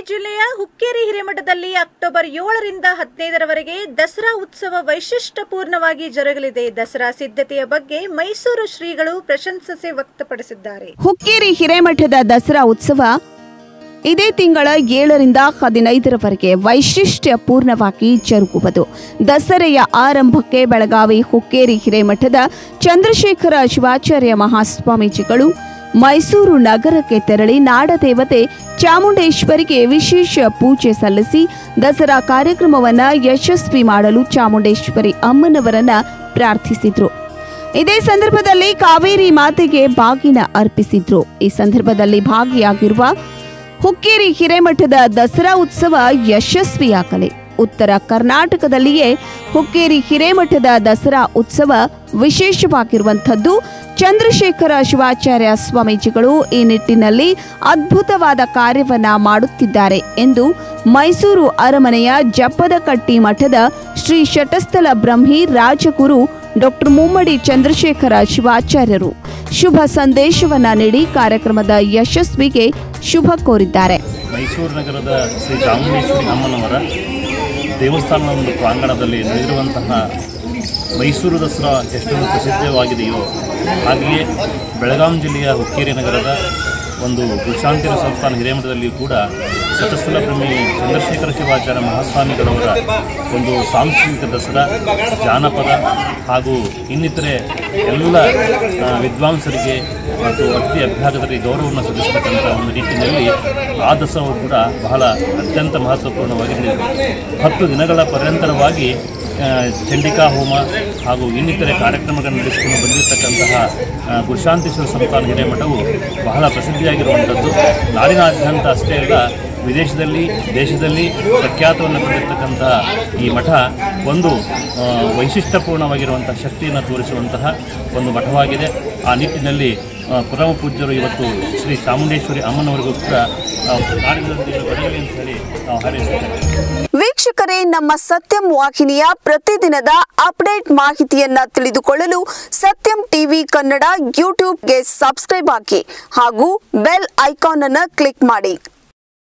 ಜಿಲ್ಲೆಯ ಹುಕ್ಕೇರಿ ಹಿರೇಮಠದಲ್ಲಿ ಅಕ್ಟೋಬರ್ ಏಳರಿಂದ ಹದಿನೈದರವರೆಗೆ ದಸರಾ ಉತ್ಸವ ವೈಶಿಷ್ಟ್ಯಪೂರ್ಣವಾಗಿ ಜರುಗಲಿದೆ ದಸರಾ ಸಿದ್ಧತೆಯ ಬಗ್ಗೆ ಮೈಸೂರು ಶ್ರೀಗಳು ಪ್ರಶಂಸೆ ವ್ಯಕ್ತಪಡಿಸಿದ್ದಾರೆ ಹುಕ್ಕೇರಿ ಹಿರೇಮಠದ ದಸರಾ ಉತ್ಸವ ಇದೇ ತಿಂಗಳ ಏಳರಿಂದ ಹದಿನೈದರವರೆಗೆ ವೈಶಿಷ್ಟ್ಯಪೂರ್ಣವಾಗಿ ಜರುಗುವುದು ದಸರೆಯ ಆರಂಭಕ್ಕೆ ಬೆಳಗಾವಿ ಹುಕ್ಕೇರಿ ಹಿರೇಮಠದ ಚಂದ್ರಶೇಖರ ಶಿವಾಚಾರ್ಯ ಮಹಾಸ್ವಾಮೀಜಿಗಳು ಮೈಸೂರು ನಗರಕ್ಕೆ ತೆರಳಿ ನಾಡದೇವತೆ ಚಾಮುಂಡೇಶ್ವರಿಗೆ ವಿಶೇಷ ಪೂಜೆ ಸಲ್ಲಿಸಿ ದಸರಾ ಕಾರ್ಯಕ್ರಮವನ್ನ ಯಶಸ್ವಿ ಮಾಡಲು ಚಾಮುಂಡೇಶ್ವರಿ ಅಮ್ಮನವರನ್ನ ಪ್ರಾರ್ಥಿಸಿದ್ರು ಇದೇ ಸಂದರ್ಭದಲ್ಲಿ ಕಾವೇರಿ ಮಾತೆಗೆ ಬಾಗಿನ ಅರ್ಪಿಸಿದ್ರು ಈ ಸಂದರ್ಭದಲ್ಲಿ ಭಾಗಿಯಾಗಿರುವ ಹುಕ್ಕೇರಿ ಹಿರೇಮಠದ ದಸರಾ ಉತ್ಸವ ಯಶಸ್ವಿಯಾಗಲಿ ಉತ್ತರ ಕರ್ನಾಟಕದಲ್ಲಿಯೇ ಹುಕ್ಕೇರಿ ಹಿರೇಮಠದ ದಸರಾ ಉತ್ಸವ ವಿಶೇಷವಾಗಿರುವಂಥದ್ದು ಚಂದ್ರಶೇಖರ ಶಿವಾಚಾರ್ಯ ಸ್ವಾಮೀಜಿಗಳು ಈ ನಿಟ್ಟಿನಲ್ಲಿ ಅದ್ಭುತವಾದ ಕಾರ್ಯವನ್ನ ಮಾಡುತ್ತಿದ್ದಾರೆ ಎಂದು ಮೈಸೂರು ಅರಮನೆಯ ಜಪ್ಪದಕಟ್ಟಿ ಮಠದ ಶ್ರೀ ಶಟಸ್ಥಲ ಬ್ರಹ್ಮಿ ರಾಜಗುರು ಡಾಕ್ಟರ್ ಮುಮ್ಮಡಿ ಚಂದ್ರಶೇಖರ ಶಿವಾಚಾರ್ಯರು ಶುಭ ಸಂದೇಶವನ್ನ ನೀಡಿ ಕಾರ್ಯಕ್ರಮದ ಯಶಸ್ವಿಗೆ ಶುಭ ಕೋರಿದ್ದಾರೆ ಮೈಸೂರು ನಗರದ ಶ್ರೀ ಚಾಮುಂಡೇಶ್ವರಿ ಅಮ್ಮನವರ ದೇವಸ್ಥಾನದ ಒಂದು ಪ್ರಾಂಗಣದಲ್ಲಿ ನಡೆದಿರುವಂತಹ ಮೈಸೂರು ದಸರಾ ಎಷ್ಟೊಂದು ಪ್ರಸಿದ್ಧವಾಗಿದೆಯೋ ಹಾಗೆಯೇ ಬೆಳಗಾಂ ಜಿಲ್ಲೆಯ ಹುಕ್ಕೇರಿ ನಗರದ ಒಂದು ಗುರುಶಾಂತಿನ ಸಂಸ್ಥಾನ ಹಿರೇಮಠದಲ್ಲಿಯೂ ಕೂಡ ಸತಸ್ಥಲ ಬ್ರಹ್ಮಿ ಚಂದ್ರಶೇಖರ ಶಿವಾಚಾರ್ಯ ಮಹಾಸ್ವಾಮಿಗಳವರ ಒಂದು ಸಾಂಸ್ಕೃತಿಕ ದಸರಾ ಜಾನಪದ ಹಾಗೂ ಇನ್ನಿತರೆ ಎಲ್ಲ ಆ, ವಿದ್ವಾಂಸರಿಗೆ ಮತ್ತು ಅತಿ ಅಭ್ಯಾಗತರಿಗೆ ಗೌರವವನ್ನು ಸಲ್ಲಿಸತಕ್ಕಂಥ ಒಂದು ನಿಟ್ಟಿನಲ್ಲಿ ಆ ದಸರಾವು ಕೂಡ ಬಹಳ ಅತ್ಯಂತ ಮಹತ್ವಪೂರ್ಣವಾಗಿ ನಡೆದಿದೆ ಹತ್ತು ದಿನಗಳ ಪರ್ಯಂತರವಾಗಿ ಆ, ಚಂಡಿಕಾ ಹೋಮ ಹಾಗೂ ಇನ್ನಿತರೆ ಕಾರ್ಯಕ್ರಮಗಳನ್ನು ನಡೆಸಿಕೊಂಡು ಬಂದಿರತಕ್ಕಂತಹ ಆ, ಗುರುಶಾಂತೇಶ್ವರ ಸಂಸ್ಥಾನ ಹಿರೇಮಠವು ಬಹಳ ಪ್ರಸಿದ್ಧಿಯಾಗಿರುವಂಥದ್ದು ನಾಡಿನಾದ್ಯಂತ ಅಷ್ಟೇ ಅಲ್ಲ ವಿದೇಶದಲ್ಲಿ ದೇಶದಲ್ಲಿ ಪ್ರಖ್ಯಾತವನ್ನು ಪಡೆದಿರ್ತಕ್ಕಂತಹ ಈ ಮಠ ಒಂದು ಆ, ವೈಶಿಷ್ಟ್ಯಪೂರ್ಣವಾಗಿರುವಂತಹ ಶಕ್ತಿಯನ್ನು ತೋರಿಸುವಂತಹ ಒಂದು ಮಠವಾಗಿದೆ ಆ ನಿಟ್ಟಿನಲ್ಲಿ ಆ, ಪರಮ ಪೂಜ್ಯರು ಇವತ್ತು ಶ್ರೀ ಚಾಮುಂಡೇಶ್ವರಿ ಅಮ್ಮನವರಿಗೂ ಕೂಡ ಆ, ನಾಡಿನೊಂದಿಗೆ ಬರಲಿ ಅಂತ ಹೇಳಿ ನಾವು ಹಾರೈಸುತ್ತೇವೆ ವೀಕ್ಷಕರೇ ನಮ್ಮ ಸತ್ಯಂ ವಾಹಿನಿಯ ಪ್ರತಿದಿನದ ಅಪ್ಡೇಟ್ ಮಾಹಿತಿಯನ್ನ ತಿಳಿದುಕೊಳ್ಳಲು ಸತ್ಯಂ ಟಿವಿ ಕನ್ನಡ ಯೂಟ್ಯೂಬ್ಗೆ ಸಬ್ಸ್ಕ್ರೈಬ್ ಹಾಕಿ ಹಾಗೂ ಬೆಲ್ ಐಕಾನ್ ಅನ್ನು ಕ್ಲಿಕ್ ಮಾಡಿ